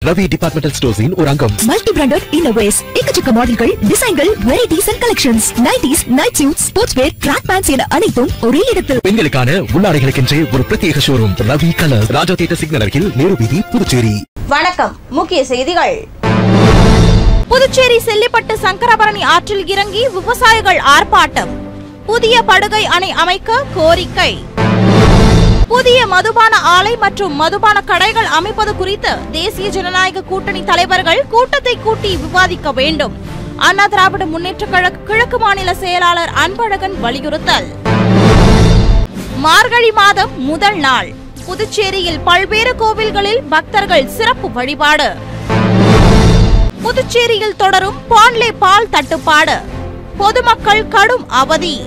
Ravi departmental ஸ்டோர்ஸின் ஒரு அங்கம் multi branded இன்னோவேஸ் எக்கச்சக்க மாடல்கள் டிசைன்கள் varieties and collections nighties night suit sports wear track pants என அனைத்தும் ஒரே இடத்தில் பெண்களுக்கான உள்ளாடைகளுக்கென்றே ஒரு பிரத்யேக showroom Ravi colour Raja theatre signal அருகில் நேரு வீதி புதுச்சேரி வணக்கம் முக்கிய செய்திகள் புதுச்சேரி செல்லிப்பட்டு சங்கரபரணி ஆற்றில் இறங்கி விவசாயிகள் ஆர்ப்பாட்டம் புதிய படுகை அணை அமைக்க கோரிக்கை புதிய மதுபான ஆலை மற்றும் மதுபான கடைகள் அமைப்பது குறித்து தேசிய ஜனநாயக கூட்டணி தலைவர்கள் கூட்டத்தை கூட்டி விவாதிக்க வேண்டும் அண்ணா திராவிட முன்னேற்ற கழக கிழக்கு மாநில செயலாளர் அன்பழகன் வலியுறுத்தல் மார்கழி மாதம் முதல் நாள் புதுச்சேரியில் பல்வேறு கோவில்களில் பக்தர்கள் சிறப்பு வழிபாடு புதுச்சேரியில் தொடரும் பாண்லே பால் தட்டுப்பாடு பொதுமக்கள் கடும் அவதி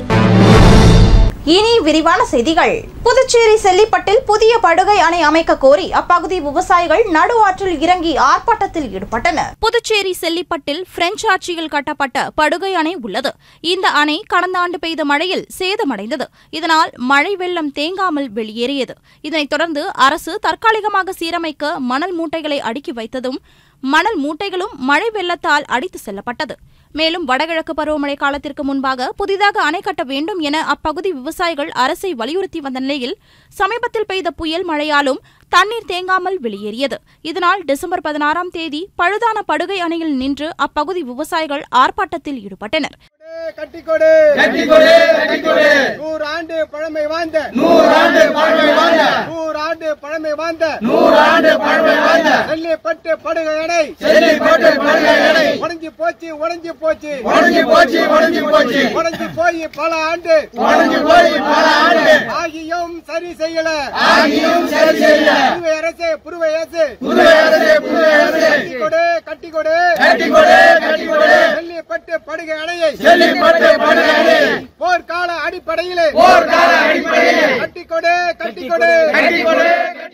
இனி விரிவான செய்திகள் புதுச்சேரி செல்லிப்பட்டில் புதிய படுகை அணை அமைக்க கோரி அப்பகுதி விவசாயிகள் நடு ஆற்றில் இறங்கி ஆர்ப்பாட்டத்தில் ஈடுபட்டனர் புதுச்சேரி செல்லிப்பட்டில் பிரெஞ்சு ஆட்சியில் கட்டப்பட்ட படுகை அணை உள்ளது இந்த அணை கடந்த ஆண்டு பெய்த மழையில் சேதமடைந்தது இதனால் மழை வெள்ளம் தேங்காமல் வெளியேறியது இதனைத் தொடர்ந்து அரசு தற்காலிகமாக சீரமைக்க மணல் மூட்டைகளை அடுக்கி வைத்ததும் மணல் மூட்டைகளும் மழை வெள்ளத்தால் அடித்து செல்லப்பட்டது மேலும் வடகிழக்கு பருவமழை காலத்திற்கு முன்பாக புதிதாக அணை கட்ட வேண்டும் என அப்பகுதி விவசாயிகள் அரசை வலியுறுத்தி வந்த நிலையில் சமீபத்தில் பெய்த புயல் மழையாலும் தண்ணீர் தேங்காமல் வெளியேறியது இதனால் டிசம்பர் பதினாறாம் தேதி பழுதான படுகை அணையில் நின்று அப்பகுதி விவசாயிகள் ஆர்ப்பாட்டத்தில் ஈடுபட்டனர் கட்டிக்கொடு கட்டிக்கொடு கட்டிக்கொடு நூறு ஆண்டு பழமை வாய்ந்த நூறு ஆண்டு பழமை வாய்ந்த நூறு ஆண்டு பழமை வாய்ந்த நூறு ஆண்டு பழமை வாய்ந்த செல்லிப்பட்டு படுகை அணை செல்லிப்பட்டு படுகை அணை உடைஞ்சு போச்சு உடைஞ்சு போச்சு உடைஞ்சு போச்சு உடைஞ்சு போச்சு உடைஞ்சு போய் பல ஆண்டு உடைஞ்சு போய் பல ஆண்டு ஆகியும் சரி செய்யல ஆகியும் சரி செய்யல புதுவை அரசு புதுவை அரசு புதுவை அரசு புதுவை அரசு கட்டிக்கொடு கட்டிக்கொடு கட்டிக்கொடு கட்டிக்கொடு செல்லிப்பட்டு படுகை அணையை செல்லிப்பட்டு படுகை அணை போர்க்கால அடிப்படையிலே போர்க்கால அடிப்படையிலே கட்டிக்கொடு கட்டிக்கொடு கட்டிக்கொடு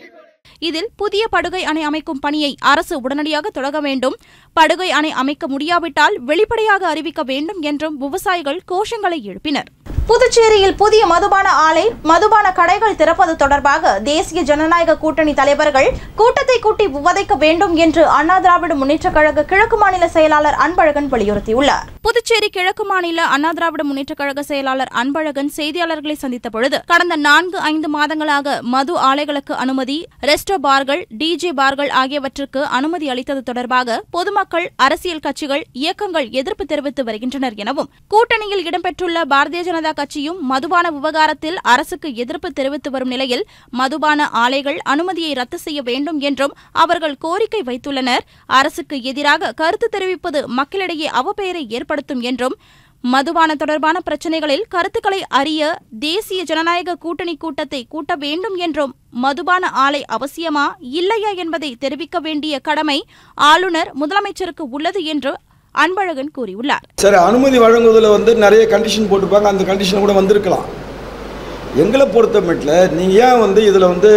இதில் புதிய படுகை அணை அமைக்கும் பணியை அரசு உடனடியாக தொடங்க வேண்டும் படுகை அணை அமைக்க முடியாவிட்டால் வெளிப்படையாக அறிவிக்க வேண்டும் என்றும் விவசாயிகள் கோஷங்களை எழுப்பினர் புதுச்சேரியில் புதிய மதுபான ஆலை மதுபான கடைகள் திறப்பது தொடர்பாக தேசிய ஜனநாயக கூட்டணி தலைவர்கள் கூட்டத்தை கூட்டி விவாதிக்க வேண்டும் என்று அண்ணா திராவிட முன்னேற்ற கழக கிழக்கு மாநில செயலாளர் அன்பழகன் வலியுறுத்தியுள்ளார் புதுச்சேரி கிழக்கு மாநில அண்ணா திராவிட முன்னேற்ற கழக செயலாளர் அன்பழகன் செய்தியாளர்களை சந்தித்த பொழுது கடந்த நான்கு ஐந்து மாதங்களாக மது ஆலைகளுக்கு அனுமதி ரெஸ்டோ பார்கள் டிஜே பார்கள் ஆகியவற்றுக்கு அனுமதி அளித்தது தொடர்பாக பொதுமக்கள் அரசியல் கட்சிகள் இயக்கங்கள் எதிர்ப்பு தெரிவித்து வருகின்றனர் எனவும் கூட்டணியில் இடம்பெற்றுள்ள பாரதிய ஜனதா கட்சியும் மதுபான விவகாரத்தில் அரசுக்கு எதிர்ப்பு தெரிவித்து வரும் நிலையில் மதுபான ஆலைகள் அனுமதியை ரத்து செய்ய வேண்டும் என்றும் அவர்கள் கோரிக்கை வைத்துள்ளனர் அரசுக்கு எதிராக கருத்து தெரிவிப்பது மக்களிடையே அவப்பெயரை ஏற்படுத்தும் என்றும் மதுபான தொடர்பான பிரச்சினைகளில் கருத்துக்களை அறிய தேசிய ஜனநாயக கூட்டணி கூட்டத்தை கூட்ட வேண்டும் என்றும் மதுபான ஆலை அவசியமா இல்லையா என்பதை தெரிவிக்க வேண்டிய கடமை ஆளுநர் முதலமைச்சருக்கு உள்ளது என்று அன்பழகன் கூறியுள்ளார் சரி அனுமதி வழங்குவதில் வந்து நிறைய கண்டிஷன் போட்டுப்பாங்க அந்த கண்டிஷன் கூட வந்திருக்கலாம் எங்களை பொறுத்த மட்டில் நீங்கள் ஏன் வந்து இதில் வந்து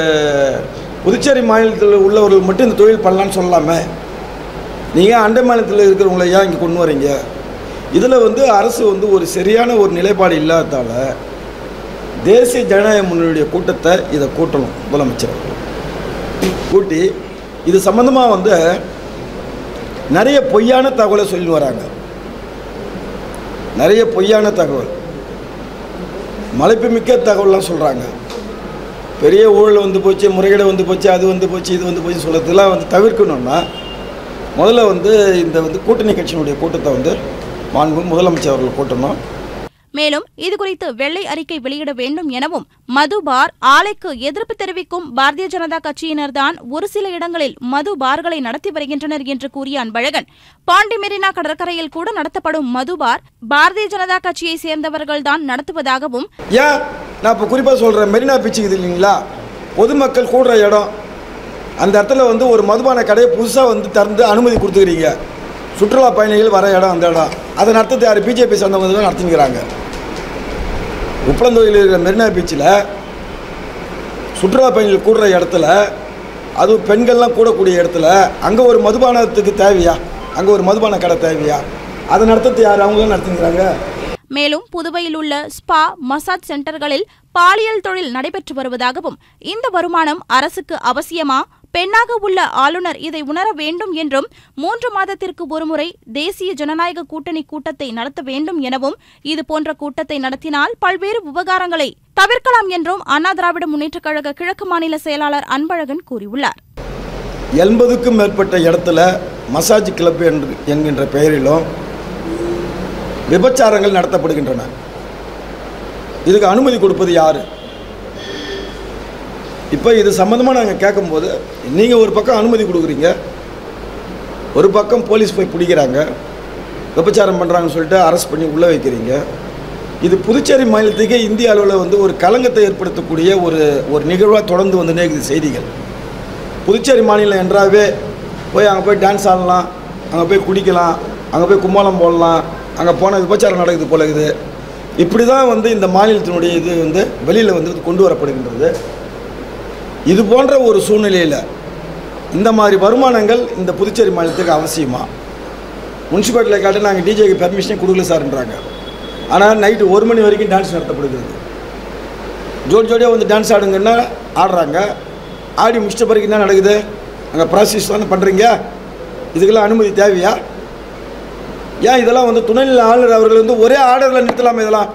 புதுச்சேரி மாநிலத்தில் உள்ளவர்கள் மட்டும் இந்த தொழில் பண்ணலான்னு சொல்லலாமே நீங்கள் அண்டை மாநிலத்தில் இருக்கிறவங்கள ஏன் இங்கே கொண்டு வரீங்க இதில் வந்து அரசு வந்து ஒரு சரியான ஒரு நிலைப்பாடு இல்லாததால் தேசிய ஜனநாயக முன்னணியுடைய கூட்டத்தை இதை கூட்டணும் முதலமைச்சர் அவர்கள். கூட்டி இது சம்மந்தமாக வந்து நிறைய பொய்யான தகவலை சொல்லி வராங்க நிறைய பொய்யான தகவல் மலைப்புமிக்க தகவல்லாம் சொல்கிறாங்க பெரிய ஊழல் வந்து போச்சு முறைகேடு வந்து போச்சு அது வந்து போச்சு இது வந்து போச்சு சொல்கிறதுலாம் வந்து தவிர்க்கணும்னா முதல்ல வந்து இந்த வந்து கூட்டணி கட்சியினுடைய கூட்டத்தை வந்து மாண்பு முதலமைச்சர் அவர்கள் கூட்டணும் மேலும் இதுகுறித்து வெள்ளை அறிக்கை வெளியிட வேண்டும் எனவும் மது பார் ஆலைக்கு எதிர்ப்பு தெரிவிக்கும் பாரதிய ஜனதா கட்சியினர்தான் ஒரு சில இடங்களில் மது பார்களை நடத்தி வருகின்றனர் என்று கூறிய அன்பழகன் பாண்டி மெரினா கடற்கரையில் கூட நடத்தப்படும் மது பார் பாரதிய ஜனதா கட்சியை சேர்ந்தவர்கள்தான் நடத்துவதாகவும் ஏன் நான் இப்போ குறிப்பாக சொல்கிறேன் மெரினா பீச் இது இல்லைங்களா பொதுமக்கள் கூடுற இடம் அந்த இடத்துல வந்து ஒரு மதுபான கடையை புதுசாக வந்து திறந்து அனுமதி கொடுத்துக்கிறீங்க சுற்றுலா பயணிகள் வர இடம் அந்த இடம் அதை நடத்துறது யார் பிஜேபி சேர்ந்தவங்க தான் நடத்திக்கிறாங்க உப்பளந்தொகையில் இருக்கிற மெரினா பீச்சில் சுற்றுலா பயணிகள் கூடுற இடத்துல அதுவும் பெண்கள்லாம் கூடக்கூடிய இடத்துல அங்கே ஒரு மதுபானத்துக்கு தேவையா அங்கே ஒரு மதுபான கடை தேவையா அதை நடத்துறது யார் அவங்க தான் நடத்திக்கிறாங்க மேலும் புதுவையில் உள்ள ஸ்பா மசாஜ் சென்டர்களில் பாலியல் தொழில் நடைபெற்று வருவதாகவும் இந்த வருமானம் அரசுக்கு அவசியமா பெண்ணாக உள்ள ஆளுநர் இதை உணர வேண்டும் என்றும் மூன்று மாதத்திற்கு ஒருமுறை தேசிய ஜனநாயக கூட்டணி கூட்டத்தை நடத்த வேண்டும் எனவும் இதுபோன்ற கூட்டத்தை நடத்தினால் பல்வேறு விவகாரங்களை தவிர்க்கலாம் என்றும் அண்ணா திராவிட முன்னேற்றக் கழக கிழக்கு மாநில செயலாளர் அன்பழகன் கூறியுள்ளார் எண்பதுக்கும் மேற்பட்ட இடத்துல மசாஜ் கிளப் என்று என்கின்ற பெயரிலும் விபச்சாரங்கள் நடத்தப்படுகின்றன இதுக்கு அனுமதி கொடுப்பது யார் இப்போ இது சம்மந்தமாக நாங்கள் கேட்கும்போது நீங்கள் ஒரு பக்கம் அனுமதி கொடுக்குறீங்க ஒரு பக்கம் போலீஸ் போய் பிடிக்கிறாங்க விபச்சாரம் பண்ணுறாங்கன்னு சொல்லிட்டு அரெஸ்ட் பண்ணி உள்ளே வைக்கிறீங்க இது புதுச்சேரி மாநிலத்துக்கே இந்திய அளவில் வந்து ஒரு களங்கத்தை ஏற்படுத்தக்கூடிய ஒரு ஒரு நிகழ்வாக தொடர்ந்து வந்துனே இருக்குது செய்திகள் புதுச்சேரி மாநிலம் என்றாவே போய் அங்கே போய் டான்ஸ் ஆடலாம் அங்கே போய் குடிக்கலாம் அங்கே போய் கும்மாளம் போடலாம் அங்கே போனால் விபச்சாரம் நடக்குது போல இருக்குது இப்படி தான் வந்து இந்த மாநிலத்தினுடைய இது வந்து வெளியில் வந்து கொண்டு வரப்படுகின்றது இது போன்ற ஒரு சூழ்நிலையில் இந்த மாதிரி வருமானங்கள் இந்த புதுச்சேரி மாநிலத்துக்கு அவசியமா முனிசிபாலிட்டியில் காட்டு நாங்கள் டிஜேக்கு பெர்மிஷனே கொடுக்கல சார்ன்றாங்க ஆனால் நைட்டு ஒரு மணி வரைக்கும் டான்ஸ் நடத்தப்படுகிறது ஜோடி ஜோடியாக வந்து டான்ஸ் ஆடுங்கன்னா ஆடுறாங்க ஆடி முடிச்ச பிறகு என்ன நடக்குது அங்கே ப்ராசஸ் தானே பண்ணுறீங்க இதுக்கெல்லாம் அனுமதி தேவையா ஏன் இதெல்லாம் வந்து துணைநிலை ஆளுநர் அவர்கள் வந்து ஒரே ஆர்டரில் நிறுத்தலாமா இதெல்லாம்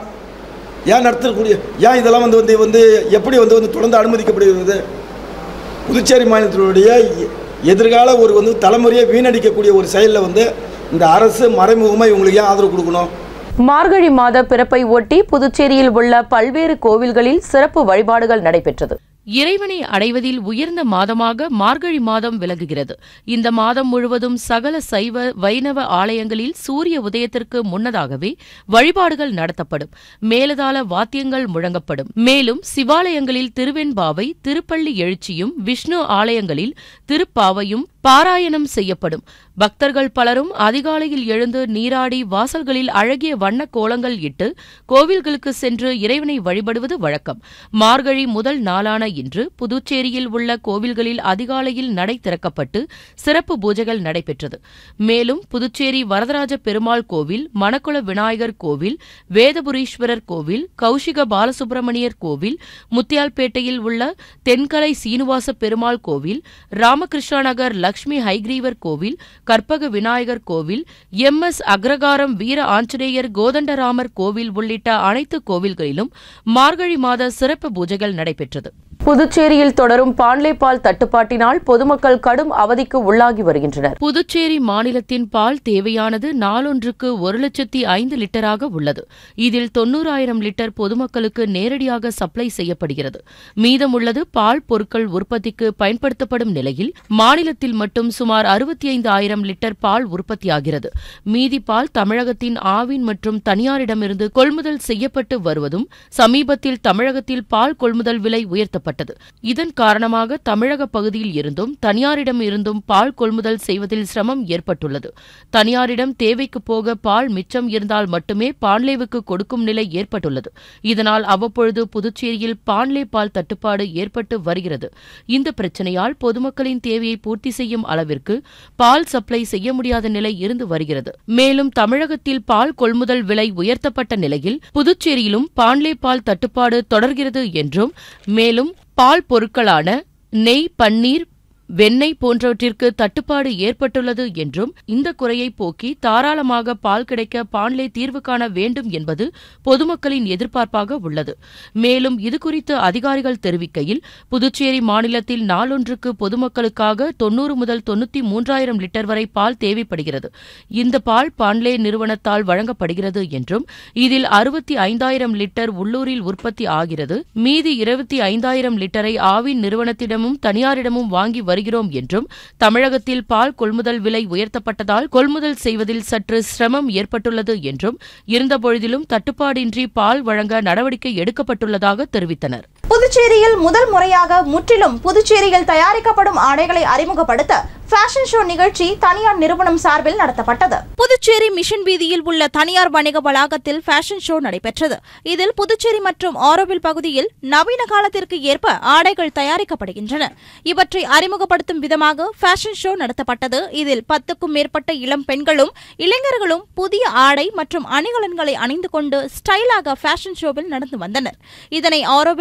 ஏன் நடத்தக்கூடிய ஏன் இதெல்லாம் வந்து வந்து வந்து எப்படி வந்து வந்து தொடர்ந்து அனுமதிக்கப்படுகிறது புதுச்சேரி மாநிலத்தினுடைய எ- எதிர்கால ஒரு வந்து தலைமுறையை வீணடிக்கக்கூடிய ஒரு செயலில் வந்து இந்த அரசு மறைமுகமாக இவங்களுக்கு ஏன் ஆதரவு கொடுக்கணும் மார்கழி மாத பிறப்பை ஒட்டி புதுச்சேரியில் உள்ள பல்வேறு கோவில்களில் சிறப்பு வழிபாடுகள் நடைபெற்றது இறைவனை அடைவதில் உயர்ந்த மாதமாக மார்கழி மாதம் விளங்குகிறது இந்த மாதம் முழுவதும் சகல சைவ வைணவ ஆலயங்களில் சூரிய உதயத்திற்கு முன்னதாகவே வழிபாடுகள் நடத்தப்படும் மேலதாள வாத்தியங்கள் முழங்கப்படும் மேலும் சிவாலயங்களில் திருவெண்பாவை திருப்பள்ளி எழுச்சியும் விஷ்ணு ஆலயங்களில் திருப்பாவையும் பாராயணம் செய்யப்படும் பக்தர்கள் பலரும் அதிகாலையில் எழுந்து நீராடி வாசல்களில் அழகிய வண்ண கோலங்கள் இட்டு கோவில்களுக்கு சென்று இறைவனை வழிபடுவது வழக்கம் மார்கழி முதல் நாளான இன்று புதுச்சேரியில் உள்ள கோவில்களில் அதிகாலையில் நடை திறக்கப்பட்டு சிறப்பு பூஜைகள் நடைபெற்றது மேலும் புதுச்சேரி வரதராஜ பெருமாள் கோவில் மணக்குள விநாயகர் கோவில் வேதபுரீஸ்வரர் கோவில் கௌஷிக பாலசுப்பிரமணியர் கோவில் முத்தியால்பேட்டையில் உள்ள தென்கலை சீனிவாச பெருமாள் கோவில் ராமகிருஷ்ணா நகர் லக்ஷ்மி ஹைகிரீவர் கோவில் கற்பக விநாயகர் கோவில் எம் எஸ் அக்ரகாரம் வீர ஆஞ்சநேயர் கோதண்டராமர் கோவில் உள்ளிட்ட அனைத்து கோவில்களிலும் மார்கழி மாத சிறப்பு பூஜைகள் நடைபெற்றது புதுச்சேரியில் தொடரும் பாண்லே பால் தட்டுப்பாட்டினால் பொதுமக்கள் கடும் அவதிக்கு உள்ளாகி வருகின்றனர் புதுச்சேரி மாநிலத்தின் பால் தேவையானது நாளொன்றுக்கு ஒரு லட்சத்தி ஐந்து லிட்டராக உள்ளது இதில் தொன்னூறாயிரம் லிட்டர் பொதுமக்களுக்கு நேரடியாக சப்ளை செய்யப்படுகிறது மீதமுள்ளது பால் பொருட்கள் உற்பத்திக்கு பயன்படுத்தப்படும் நிலையில் மாநிலத்தில் மட்டும் சுமார் அறுபத்தி ஐந்து ஆயிரம் லிட்டர் பால் உற்பத்தியாகிறது மீதி பால் தமிழகத்தின் ஆவின் மற்றும் தனியாரிடமிருந்து கொள்முதல் செய்யப்பட்டு வருவதும் சமீபத்தில் தமிழகத்தில் பால் கொள்முதல் விலை உயர்த்தப்பட்டது இதன் காரணமாக தமிழக பகுதியில் இருந்தும் தனியாரிடம் இருந்தும் பால் கொள்முதல் செய்வதில் சிரமம் ஏற்பட்டுள்ளது தனியாரிடம் தேவைக்கு போக பால் மிச்சம் இருந்தால் மட்டுமே பாண்லேவுக்கு கொடுக்கும் நிலை ஏற்பட்டுள்ளது இதனால் அவ்வப்பொழுது புதுச்சேரியில் பாண்லே பால் தட்டுப்பாடு ஏற்பட்டு வருகிறது இந்த பிரச்சனையால் பொதுமக்களின் தேவையை பூர்த்தி செய்யும் அளவிற்கு பால் சப்ளை செய்ய முடியாத நிலை இருந்து வருகிறது மேலும் தமிழகத்தில் பால் கொள்முதல் விலை உயர்த்தப்பட்ட நிலையில் புதுச்சேரியிலும் பாண்லே பால் தட்டுப்பாடு தொடர்கிறது என்றும் மேலும் பால் பொருட்களான நெய் பன்னீர் வெண்ணெய் போன்றவற்றிற்கு தட்டுப்பாடு ஏற்பட்டுள்ளது என்றும் இந்த குறையை போக்கி தாராளமாக பால் கிடைக்க பாண்லே தீர்வு காண வேண்டும் என்பது பொதுமக்களின் எதிர்பார்ப்பாக உள்ளது மேலும் இதுகுறித்து அதிகாரிகள் தெரிவிக்கையில் புதுச்சேரி மாநிலத்தில் நாளொன்றுக்கு பொதுமக்களுக்காக தொன்னூறு முதல் தொண்ணூத்தி மூன்றாயிரம் லிட்டர் வரை பால் தேவைப்படுகிறது இந்த பால் பாண்லே நிறுவனத்தால் வழங்கப்படுகிறது என்றும் இதில் அறுபத்தி ஐந்தாயிரம் லிட்டர் உள்ளூரில் உற்பத்தி ஆகிறது மீதி இருபத்தி ஐந்தாயிரம் லிட்டரை ஆவின் நிறுவனத்திடமும் தனியாரிடமும் வாங்கி வருகிறோம் என்றும் தமிழகத்தில் பால் கொள்முதல் விலை உயர்த்தப்பட்டதால் கொள்முதல் செய்வதில் சற்று சிரமம் ஏற்பட்டுள்ளது என்றும் இருந்தபொழுதிலும் தட்டுப்பாடின்றி பால் வழங்க நடவடிக்கை எடுக்கப்பட்டுள்ளதாக தெரிவித்தனர் புதுச்சேரியில் முதல் முறையாக முற்றிலும் புதுச்சேரியில் தயாரிக்கப்படும் ஆடைகளை அறிமுகப்படுத்த ஃபேஷன் ஷோ நிகழ்ச்சி தனியார் நிறுவனம் சார்பில் நடத்தப்பட்டது புதுச்சேரி மிஷன் வீதியில் உள்ள தனியார் வணிக வளாகத்தில் ஃபேஷன் ஷோ நடைபெற்றது இதில் புதுச்சேரி மற்றும் ஆரோவில் பகுதியில் நவீன காலத்திற்கு ஏற்ப ஆடைகள் தயாரிக்கப்படுகின்றன இவற்றை அறிமுகப்படுத்தும் விதமாக ஃபேஷன் ஷோ நடத்தப்பட்டது இதில் பத்துக்கும் மேற்பட்ட இளம் பெண்களும் இளைஞர்களும் புதிய ஆடை மற்றும் அணிகலன்களை அணிந்து கொண்டு ஸ்டைலாக ஃபேஷன் ஷோவில் நடந்து வந்தனர் இதனை ஆரோவில் பகுதி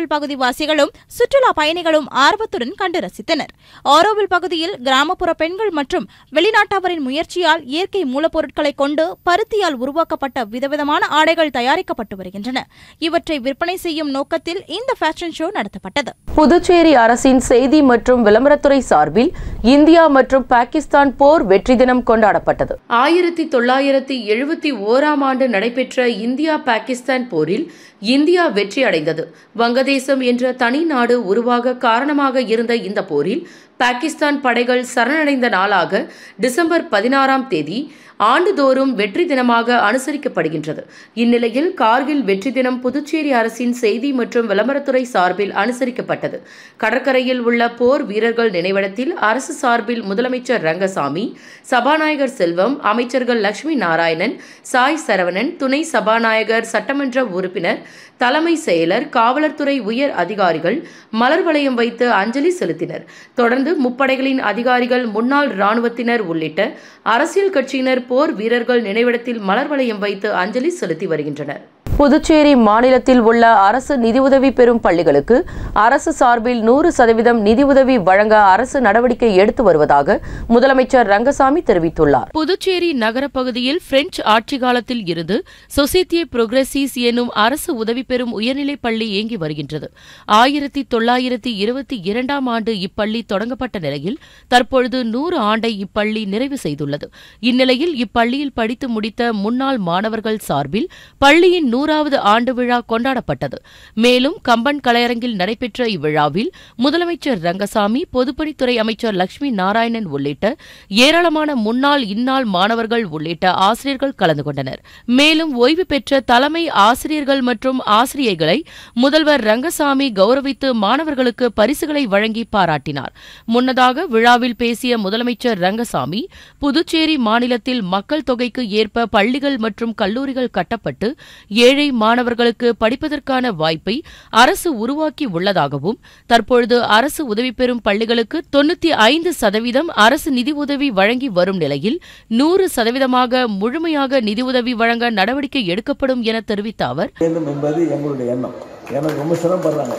வாசிகளும் சுற்றுலா பயணிகளும் ஆர்வத்துடன் கண்டு ரசித்தனர் ஆரோவில் பகுதியில் கிராமப்புற பெண்கள் மற்றும் வெளிநாட்டவரின் முயற்சியால் இயற்கை மூலப்பொருட்களை கொண்டு பருத்தியால் உருவாக்கப்பட்ட விதவிதமான ஆடைகள் தயாரிக்கப்பட்டு வருகின்றன இவற்றை விற்பனை செய்யும் நோக்கத்தில் இந்த ஃபேஷன் ஷோ நடத்தப்பட்டது புதுச்சேரி அரசின் செய்தி மற்றும் விளம்பரத்துறை சார்பில் இந்தியா மற்றும் பாகிஸ்தான் போர் வெற்றி தினம் கொண்டாடப்பட்டது ஆயிரத்தி தொள்ளாயிரத்தி எழுபத்தி ஓராம் ஆண்டு நடைபெற்ற இந்தியா பாகிஸ்தான் போரில் இந்தியா வெற்றி அடைந்தது வங்கதேசம் என்ற தனி நாடு உருவாக காரணமாக இருந்த இந்த போரில் பாகிஸ்தான் படைகள் சரணடைந்த நாளாக டிசம்பர் பதினாறாம் தேதி ஆண்டுதோறும் வெற்றி தினமாக அனுசரிக்கப்படுகின்றது இந்நிலையில் கார்கில் வெற்றி தினம் புதுச்சேரி அரசின் செய்தி மற்றும் விளம்பரத்துறை சார்பில் அனுசரிக்கப்பட்டது கடற்கரையில் உள்ள போர் வீரர்கள் நினைவிடத்தில் அரசு சார்பில் முதலமைச்சர் ரங்கசாமி சபாநாயகர் செல்வம் அமைச்சர்கள் லட்சுமி நாராயணன் சாய் சரவணன் துணை சபாநாயகர் சட்டமன்ற உறுப்பினர் தலைமை செயலர் காவலர்துறை உயர் அதிகாரிகள் மலர் வளையம் வைத்து அஞ்சலி செலுத்தினர் தொடர்ந்து முப்படைகளின் அதிகாரிகள் முன்னாள் இராணுவத்தினர் உள்ளிட்ட அரசியல் கட்சியினர் போர் வீரர்கள் நினைவிடத்தில் மலர் வளையம் வைத்து அஞ்சலி செலுத்தி வருகின்றனர் புதுச்சேரி மாநிலத்தில் உள்ள அரசு நிதியுதவி பெறும் பள்ளிகளுக்கு அரசு சார்பில் நூறு சதவீதம் நிதியுதவி வழங்க அரசு நடவடிக்கை எடுத்து வருவதாக முதலமைச்சர் ரங்கசாமி தெரிவித்துள்ளார் புதுச்சேரி நகரப் பகுதியில் பிரெஞ்சு ஆட்சி காலத்தில் இருந்து சொசைட்டியே புரோகிரசிஸ் எனும் அரசு உதவி பெறும் உயர்நிலைப் பள்ளி இயங்கி வருகின்றது ஆயிரத்தி தொள்ளாயிரத்தி இருபத்தி இரண்டாம் ஆண்டு இப்பள்ளி தொடங்கப்பட்ட நிலையில் தற்பொழுது நூறு ஆண்டை இப்பள்ளி நிறைவு செய்துள்ளது இந்நிலையில் இப்பள்ளியில் படித்து முடித்த முன்னாள் மாணவர்கள் சார்பில் பள்ளியின் நூறாவது ஆண்டு விழா கொண்டாடப்பட்டது மேலும் கம்பன் கலையரங்கில் நடைபெற்ற இவ்விழாவில் முதலமைச்சர் ரங்கசாமி பொதுப்பணித்துறை அமைச்சர் லட்சுமி நாராயணன் உள்ளிட்ட ஏராளமான முன்னாள் இந்நாள் மாணவர்கள் உள்ளிட்ட ஆசிரியர்கள் கலந்து கொண்டனர் மேலும் ஓய்வு பெற்ற தலைமை ஆசிரியர்கள் மற்றும் ஆசிரியைகளை முதல்வர் ரங்கசாமி கௌரவித்து மாணவர்களுக்கு பரிசுகளை வழங்கி பாராட்டினார் முன்னதாக விழாவில் பேசிய முதலமைச்சர் ரங்கசாமி புதுச்சேரி மாநிலத்தில் மக்கள் தொகைக்கு ஏற்ப பள்ளிகள் மற்றும் கல்லூரிகள் கட்டப்பட்டு ஏழை மாணவர்களுக்கு படிப்பதற்கான வாய்ப்பை அரசு உருவாக்கி உள்ளதாகவும் தற்பொழுது அரசு உதவி பெறும் பள்ளிகளுக்கு தொண்ணூத்தி ஐந்து சதவீதம் அரசு நிதி உதவி வழங்கி வரும் நிலையில் நூறு சதவீதமாக முழுமையாக நிதி உதவி வழங்க நடவடிக்கை எடுக்கப்படும் என தெரிவித்த அவர் வேண்டும் என்பது எங்களுடைய எண்ணம் எனக்கு ரொம்ப சிரமப்படுறாங்க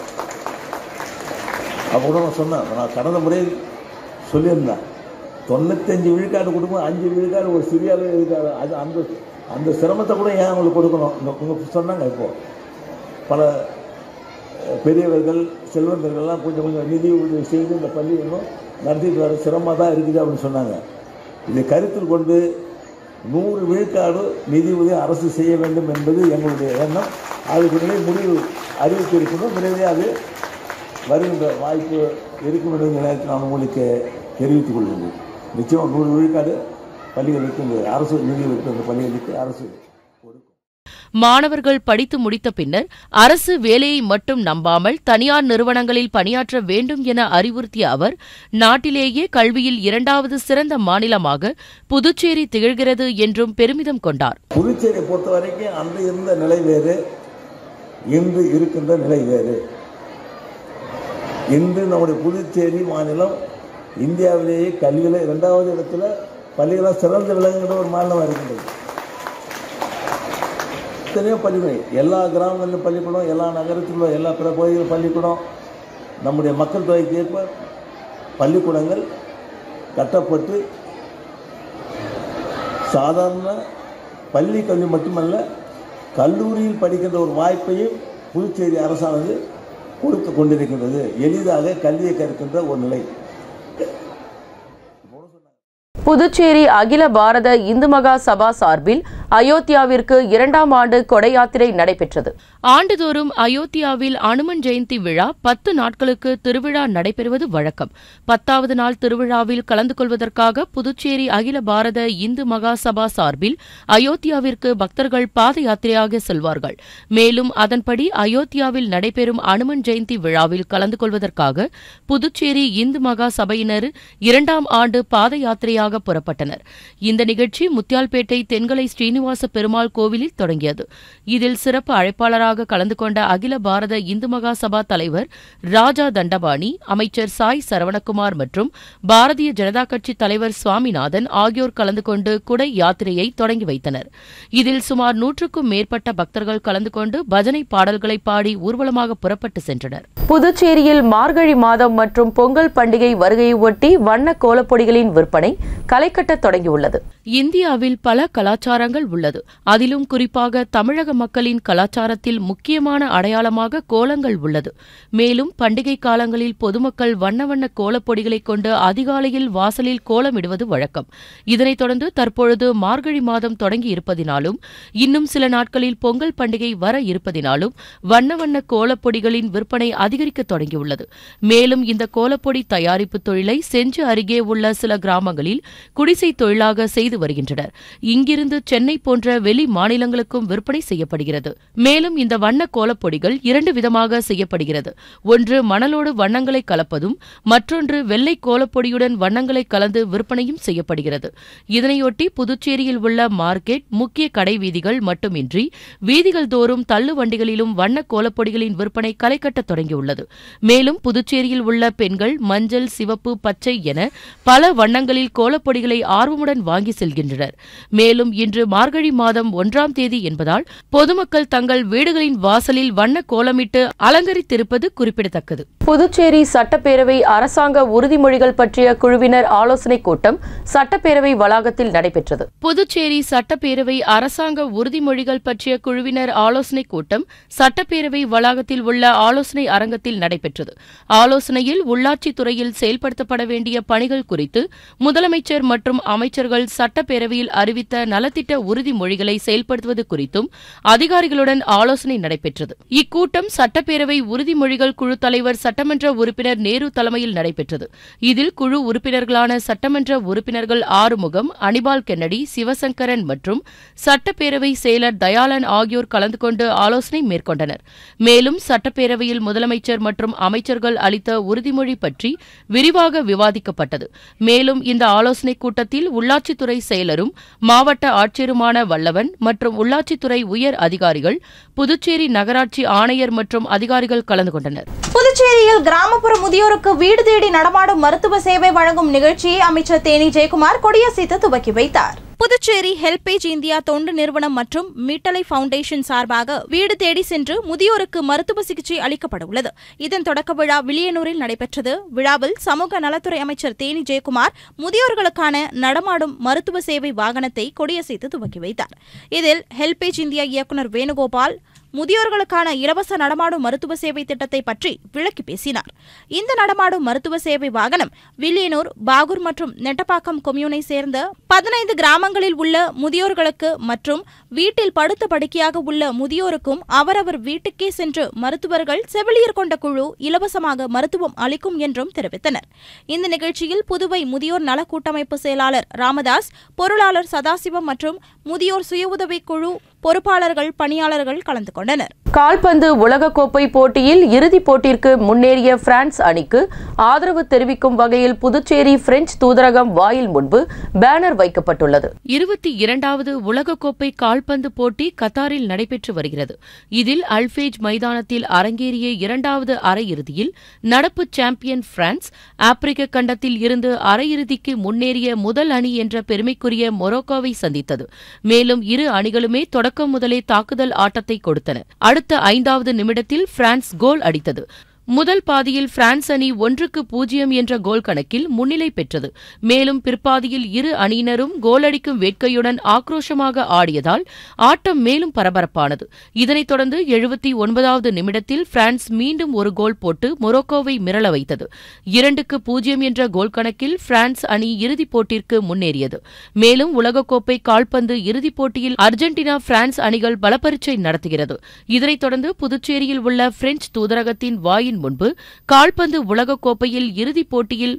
அப்போ கூட நான் சொன்னேன் நான் கடந்த முறை சொல்லியிருந்தேன் தொண்ணூத்தஞ்சு விழுக்காடு கொடுக்கும் அஞ்சு விழுக்காடு ஒரு சிறிய அளவு இருக்காது அது அந்த அந்த சிரமத்தை கூட ஏன் அவங்களுக்கு கொடுக்கணும் இந்த இவங்க சொன்னாங்க இப்போ பல அஹ், பெரியவர்கள் செல்வந்தர்கள்லாம் கொஞ்சம் கொஞ்சம் நிதி உதவி செய்து இந்த பள்ளி இன்னும் நடத்திட்டு வர சிரமமாக தான் இருக்குது அப்படின்னு சொன்னாங்க இதை கருத்தில் கொண்டு நூறு விழுக்காடு நிதி உதவி அரசு செய்ய வேண்டும் என்பது எங்களுடைய எண்ணம் அதுக்கு நிலை முடிவு அறிவித்து இருக்கணும் விரைவில் அது வருகின்ற வாய்ப்பு இருக்கும் என்ற நேரத்தில் நான் உங்களுக்கு தெரிவித்துக் கொள்கிறேன் நிச்சயம் நூறு விழுக்காடு பள்ளிகளுக்கு இந்த அரசு நிதி இருக்கிற இந்த பள்ளிகளுக்கு அரசு மாணவர்கள் படித்து முடித்த பின்னர் அரசு வேலையை மட்டும் நம்பாமல் தனியார் நிறுவனங்களில் பணியாற்ற வேண்டும் என அறிவுறுத்திய அவர் நாட்டிலேயே கல்வியில் இரண்டாவது சிறந்த மாநிலமாக புதுச்சேரி திகழ்கிறது என்றும் பெருமிதம் கொண்டார் புதுச்சேரியை பொறுத்த வரைக்கும் அந்த இருந்த நிலை வேறு இன்று இருக்கின்ற நிலை வேறு இன்று நம்முடைய புதுச்சேரி மாநிலம் இந்தியாவிலேயே கல்வியில் இரண்டாவது இடத்துல பள்ளிகளாக சிறந்து விளங்குகின்ற ஒரு மாநிலமாக இருக்கின்றது எத்தனையோ பள்ளிக்கூடம் எல்லா கிராமங்களிலும் பள்ளிக்கூடம் எல்லா நகரத்தில் உள்ள எல்லா பிற பகுதிகளிலும் பள்ளிக்கூடம் நம்முடைய மக்கள் தொகைக்கு ஏற்ப பள்ளிக்கூடங்கள் கட்டப்பட்டு சாதாரண பள்ளி கல்வி மட்டுமல்ல கல்லூரியில் படிக்கின்ற ஒரு வாய்ப்பையும் புதுச்சேரி அரசானது கொடுத்து கொண்டிருக்கின்றது எளிதாக கல்வியை கற்கின்ற ஒரு நிலை புதுச்சேரி அகில பாரத இந்து மகா சபா சார்பில் அயோத்தியாவிற்கு இரண்டாம் ஆண்டு கொடை யாத்திரை நடைபெற்றது ஆண்டுதோறும் அயோத்தியாவில் அனுமன் ஜெயந்தி விழா பத்து நாட்களுக்கு திருவிழா நடைபெறுவது வழக்கம் பத்தாவது நாள் திருவிழாவில் கலந்து கொள்வதற்காக புதுச்சேரி அகில பாரத இந்து மகா சபா சார்பில் அயோத்தியாவிற்கு பக்தர்கள் பாத யாத்திரையாக செல்வார்கள் மேலும் அதன்படி அயோத்தியாவில் நடைபெறும் அனுமன் ஜெயந்தி விழாவில் கலந்து கொள்வதற்காக புதுச்சேரி இந்து மகா சபையினர் இரண்டாம் ஆண்டு பாத யாத்திரையாக புறப்பட்டனர் இந்த நிகழ்ச்சி முத்தியால்பேட்டை தென்கலை ஸ்ரீனிவாச ஸ்ரீனிவாச பெருமாள் கோவிலில் தொடங்கியது இதில் சிறப்பு அழைப்பாளராக கலந்து கொண்ட அகில பாரத இந்து மகா சபா தலைவர் ராஜா தண்டபாணி அமைச்சர் சாய் சரவணகுமார் மற்றும் பாரதிய ஜனதா கட்சி தலைவர் சுவாமிநாதன் ஆகியோர் கலந்து கொண்டு குடை யாத்திரையை தொடங்கி வைத்தனர் இதில் சுமார் நூற்றுக்கும் மேற்பட்ட பக்தர்கள் கலந்து கொண்டு பஜனை பாடல்களை பாடி ஊர்வலமாக புறப்பட்டு சென்றனர் புதுச்சேரியில் மார்கழி மாதம் மற்றும் பொங்கல் பண்டிகை வருகையை ஒட்டி வண்ண கோலப்பொடிகளின் விற்பனை களைகட்ட தொடங்கியுள்ளது இந்தியாவில் பல கலாச்சாரங்கள் உள்ளது அதிலும் குறிப்பாக தமிழக மக்களின் கலாச்சாரத்தில் முக்கியமான அடையாளமாக கோலங்கள் உள்ளது மேலும் பண்டிகை காலங்களில் பொதுமக்கள் வண்ண வண்ண கோலப்பொடிகளை கொண்டு அதிகாலையில் வாசலில் கோலமிடுவது வழக்கம் இதனைத் தொடர்ந்து தற்பொழுது மார்கழி மாதம் தொடங்கி இருப்பதினாலும் இன்னும் சில நாட்களில் பொங்கல் பண்டிகை வர இருப்பதினாலும் வண்ண வண்ண கோலப்பொடிகளின் விற்பனை அதிகரிக்க தொடங்கியுள்ளது மேலும் இந்த கோலப்பொடி தயாரிப்பு தொழிலை செஞ்சு அருகே உள்ள சில கிராமங்களில் குடிசை தொழிலாக செய்து வருகின்றனர் இங்கிருந்து சென்னை போன்ற வெளி மாநிலங்களுக்கும் விற்பனை செய்யப்படுகிறது மேலும் இந்த வண்ண கோலப்பொடிகள் இரண்டு விதமாக செய்யப்படுகிறது ஒன்று மணலோடு வண்ணங்களை கலப்பதும் மற்றொன்று வெள்ளை கோலப்பொடியுடன் வண்ணங்களை கலந்து விற்பனையும் செய்யப்படுகிறது இதனையொட்டி புதுச்சேரியில் உள்ள மார்க்கெட் முக்கிய கடை வீதிகள் மட்டுமின்றி வீதிகள் தோறும் தள்ளு வண்டிகளிலும் வண்ண கோலப்பொடிகளின் விற்பனை களைகட்ட தொடங்கியுள்ளது மேலும் புதுச்சேரியில் உள்ள பெண்கள் மஞ்சள் சிவப்பு பச்சை என பல வண்ணங்களில் கோலப்பொடிகளை ஆர்வமுடன் வாங்கி செல்கின்றனர் மேலும் இன்று மார்கழி மாதம் ஒன்றாம் தேதி என்பதால் பொதுமக்கள் தங்கள் வீடுகளின் வாசலில் வண்ண கோலமிட்டு அலங்கரித்திருப்பது குறிப்பிடத்தக்கது புதுச்சேரி சட்டப்பேரவை அரசாங்க உறுதிமொழிகள் பற்றிய குழுவினர் ஆலோசனைக் கூட்டம் சட்டப்பேரவை வளாகத்தில் நடைபெற்றது புதுச்சேரி சட்டப்பேரவை அரசாங்க உறுதிமொழிகள் பற்றிய குழுவினர் ஆலோசனைக் கூட்டம் சட்டப்பேரவை வளாகத்தில் உள்ள ஆலோசனை அரங்கத்தில் நடைபெற்றது ஆலோசனையில் உள்ளாட்சித் துறையில் செயல்படுத்தப்பட வேண்டிய பணிகள் குறித்து முதலமைச்சர் மற்றும் அமைச்சர்கள் சட்டப்பேரவையில் அறிவித்த நலத்திட்ட உறுதிமொழிகளை செயல்படுத்துவது குறித்தும் அதிகாரிகளுடன் ஆலோசனை நடைபெற்றது இக்கூட்டம் சட்டப்பேரவை உறுதிமொழிகள் குழு தலைவர் சட்டமன்ற உறுப்பினர் நேரு தலைமையில் நடைபெற்றது இதில் குழு உறுப்பினர்களான சட்டமன்ற உறுப்பினர்கள் ஆறுமுகம் அனிபால் கென்னடி சிவசங்கரன் மற்றும் சட்டப்பேரவை செயலர் தயாளன் ஆகியோர் கலந்து கொண்டு ஆலோசனை மேற்கொண்டனர் மேலும் சட்டப்பேரவையில் முதலமைச்சர் மற்றும் அமைச்சர்கள் அளித்த உறுதிமொழி பற்றி விரிவாக விவாதிக்கப்பட்டது மேலும் இந்த ஆலோசனைக் கூட்டத்தில் உள்ளாட்சித்துறை செயலரும் மாவட்ட ஆட்சியருமான வல்லவன் மற்றும் உள்ளாட்சித்துறை உயர் அதிகாரிகள் புதுச்சேரி நகராட்சி ஆணையர் மற்றும் அதிகாரிகள் கலந்து கொண்டனர் புதுச்சேரியில் கிராமப்புற முதியோருக்கு வீடு தேடி நடமாடும் மருத்துவ சேவை வழங்கும் நிகழ்ச்சியை அமைச்சர் தேனி ஜெயக்குமார் கொடியசைத்து துவக்கி வைத்தார் புதுச்சேரி ஹெல்பேஜ் இந்தியா தொண்டு நிறுவனம் மற்றும் மீட்டலை ஃபவுண்டேஷன் சார்பாக வீடு தேடி சென்று முதியோருக்கு மருத்துவ சிகிச்சை அளிக்கப்பட உள்ளது இதன் தொடக்க விழா வில்லியனூரில் நடைபெற்றது விழாவில் சமூக நலத்துறை அமைச்சர் தேனி ஜெயக்குமார் முதியோர்களுக்கான நடமாடும் மருத்துவ சேவை வாகனத்தை கொடியசைத்து துவக்கி வைத்தார் இதில் ஹெல்பேஜ் இந்தியா இயக்குநர் வேணுகோபால் முதியோர்களுக்கான இலவச நடமாடும் மருத்துவ சேவை திட்டத்தை பற்றி விளக்கி பேசினார் இந்த நடமாடும் மருத்துவ சேவை வாகனம் வில்லியனூர் பாகூர் மற்றும் நெட்டப்பாக்கம் கொம்யூனை சேர்ந்த பதினைந்து கிராமங்களில் உள்ள முதியோர்களுக்கு மற்றும் வீட்டில் படுத்த படுக்கையாக உள்ள முதியோருக்கும் அவரவர் வீட்டுக்கே சென்று மருத்துவர்கள் செவிலியர் கொண்ட குழு இலவசமாக மருத்துவம் அளிக்கும் என்றும் தெரிவித்தனர் இந்த நிகழ்ச்சியில் புதுவை முதியோர் நல கூட்டமைப்பு செயலாளர் ராமதாஸ் பொருளாளர் சதாசிவம் மற்றும் முதியோர் சுய உதவிக் குழு பொறுப்பாளர்கள் பணியாளர்கள் கலந்து கொண்டனர் கால்பந்து உலகக்கோப்பை போட்டியில் இறுதிப் போட்டிற்கு முன்னேறிய பிரான்ஸ் அணிக்கு ஆதரவு தெரிவிக்கும் வகையில் புதுச்சேரி பிரெஞ்சு தூதரகம் வாயில் முன்பு பேனர் வைக்கப்பட்டுள்ளது இருபத்தி இரண்டாவது உலகக்கோப்பை கால்பந்து போட்டி கத்தாரில் நடைபெற்று வருகிறது இதில் அல்பேஜ் மைதானத்தில் அரங்கேறிய இரண்டாவது அரையிறுதியில் நடப்பு சாம்பியன் பிரான்ஸ் ஆப்பிரிக்க கண்டத்தில் இருந்து அரையிறுதிக்கு முன்னேறிய முதல் அணி என்ற பெருமைக்குரிய மொரோக்கோவை சந்தித்தது மேலும் இரு அணிகளுமே தொடக்கம் முதலே தாக்குதல் ஆட்டத்தை கொடுத்தன அடுத்த ஐந்தாவது நிமிடத்தில் பிரான்ஸ் கோல் அடித்தது முதல் பாதியில் பிரான்ஸ் அணி ஒன்றுக்கு பூஜ்ஜியம் என்ற கோல் கணக்கில் முன்னிலை பெற்றது மேலும் பிற்பாதியில் இரு அணியினரும் கோலடிக்கும் வேட்கையுடன் ஆக்ரோஷமாக ஆடியதால் ஆட்டம் மேலும் பரபரப்பானது இதனைத் தொடர்ந்து எழுபத்தி ஒன்பதாவது நிமிடத்தில் பிரான்ஸ் மீண்டும் ஒரு கோல் போட்டு மொரோக்கோவை மிரள வைத்தது இரண்டுக்கு பூஜ்ஜியம் என்ற கோல் கணக்கில் பிரான்ஸ் அணி இறுதிப் போட்டிற்கு முன்னேறியது மேலும் உலகக்கோப்பை கால்பந்து இறுதிப் போட்டியில் அர்ஜென்டினா பிரான்ஸ் அணிகள் பலப்பரீட்சை நடத்துகிறது இதனைத் தொடர்ந்து புதுச்சேரியில் உள்ள பிரெஞ்சு தூதரகத்தின் வாயின் முன்பு கால்பந்து உலகக்கோப்பையில் இறுதிப் போட்டியில்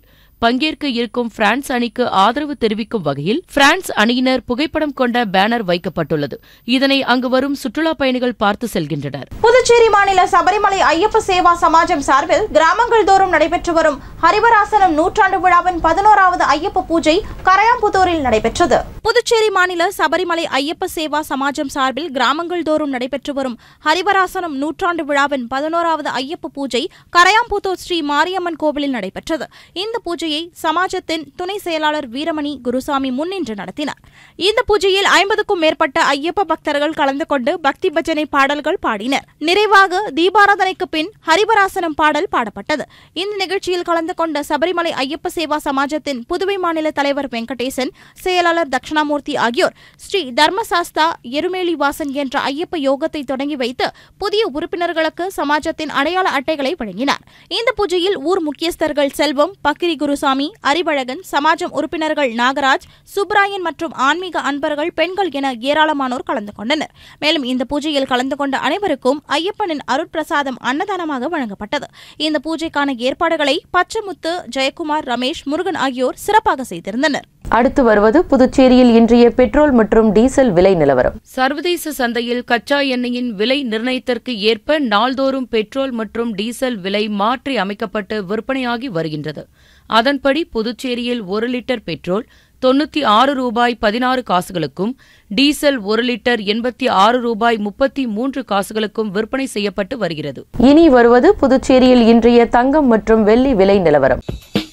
பங்கேற்க இருக்கும் பிரான்ஸ் அணிக்கு ஆதரவு தெரிவிக்கும் வகையில் பிரான்ஸ் அணியினர் புகைப்படம் கொண்ட பேனர் வைக்கப்பட்டுள்ளது இதனை அங்கு வரும் சுற்றுலா பயணிகள் பார்த்து செல்கின்றனர் புதுச்சேரி மாநில சபரிமலை ஐயப்ப சேவா சமாஜம் சார்பில் கிராமங்கள் தோறும் நடைபெற்று வரும் ஹரிவராசனம் நூற்றாண்டு விழாவின் பதினோராவது ஐயப்ப பூஜை கரையாம்புத்தூரில் நடைபெற்றது புதுச்சேரி மாநில சபரிமலை ஐயப்ப சேவா சமாஜம் சார்பில் கிராமங்கள் தோறும் நடைபெற்று வரும் ஹரிவராசனம் நூற்றாண்டு விழாவின் பதினோராவது ஐயப்ப பூஜை கரையாம்புத்தூர் ஸ்ரீ மாரியம்மன் கோவிலில் நடைபெற்றது இந்த பூஜையை சமாஜத்தின் துணை செயலாளர் வீரமணி குருசாமி முன்னின்று நடத்தினார் இந்த பூஜையில் ஐம்பதுக்கும் மேற்பட்ட ஐயப்ப பக்தர்கள் கலந்து கொண்டு பக்தி பஜனை பாடல்கள் பாடினர் நிறைவாக தீபாராதனைக்கு பின் ஹரிவராசனம் பாடல் பாடப்பட்டது இந்த நிகழ்ச்சியில் கலந்து கொண்ட சபரிமலை ஐயப்ப சேவா சமாஜத்தின் புதுவை மாநில தலைவர் வெங்கடேசன் செயலாளர் தட்சிணாமூர்த்தி ஆகியோர் ஸ்ரீ தர்மசாஸ்தா எருமேலி வாசன் என்ற ஐயப்ப யோகத்தை தொடங்கி வைத்து புதிய உறுப்பினர்களுக்கு சமாஜத்தின் அடையாள அட்டைகளை வழங்கினார் இந்த பூஜையில் ஊர் முக்கியஸ்தர்கள் செல்வம் பக்கிரி குருசாமி அறிவழகன் சமாஜம் உறுப்பினர்கள் நாகராஜ் சுப்ராயன் மற்றும் ஆன்மீக அன்பர்கள் பெண்கள் என ஏராளமானோர் கலந்து கொண்டனர் மேலும் இந்த பூஜையில் கலந்து கொண்ட அனைவருக்கும் ஐயப்பனின் அருட்பிரசாதம் அன்னதானமாக வழங்கப்பட்டது இந்த பூஜைக்கான ஏற்பாடுகளை பச்சமுத்து ஜெயக்குமார் ரமேஷ் முருகன் ஆகியோர் சிறப்பாக செய்திருந்தனர் அடுத்து வருவது புதுச்சேரியில் இன்றைய பெட்ரோல் மற்றும் டீசல் விலை நிலவரம் சர்வதேச சந்தையில் கச்சா எண்ணெயின் விலை நிர்ணயத்திற்கு ஏற்ப நாள்தோறும் பெட்ரோல் மற்றும் டீசல் விலை மாற்றி அமைக்கப்பட்டு விற்பனையாகி வருகின்றது அதன்படி புதுச்சேரியில் ஒரு லிட்டர் பெட்ரோல் தொண்ணூத்தி ஆறு ரூபாய் பதினாறு காசுகளுக்கும் டீசல் ஒரு லிட்டர் எண்பத்தி ஆறு ரூபாய் முப்பத்தி மூன்று காசுகளுக்கும் விற்பனை செய்யப்பட்டு வருகிறது இனி வருவது புதுச்சேரியில் இன்றைய தங்கம் மற்றும் வெள்ளி விலை நிலவரம்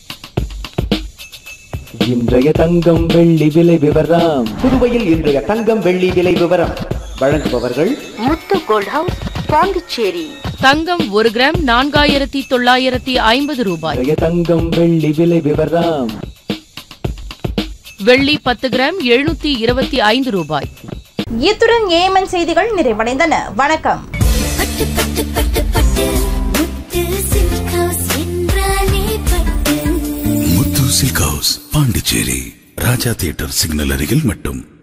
இன்றைய தங்கம் வெள்ளி விலை விவரம் புதுவையில் இன்றைய தங்கம் வெள்ளி விலை விவரம் வழங்குபவர்கள் முத்து கோல்ட் ஹவுஸ் பாண்டிச்சேரி தங்கம் ஒரு கிராம் நான்காயிரத்தி தொள்ளாயிரத்தி ஐம்பது ரூபாய் இன்றைய தங்கம் வெள்ளி விலை விவரம் வெள்ளி பத்து கிராம் எழுநூத்தி இருபத்தி ஐந்து ரூபாய் இத்துடன் ஏஎம்என் செய்திகள் நிறைவடைந்தன வணக்கம் Muthu silk house Pondicherry Raja theatre signal அருகில் மட்டும்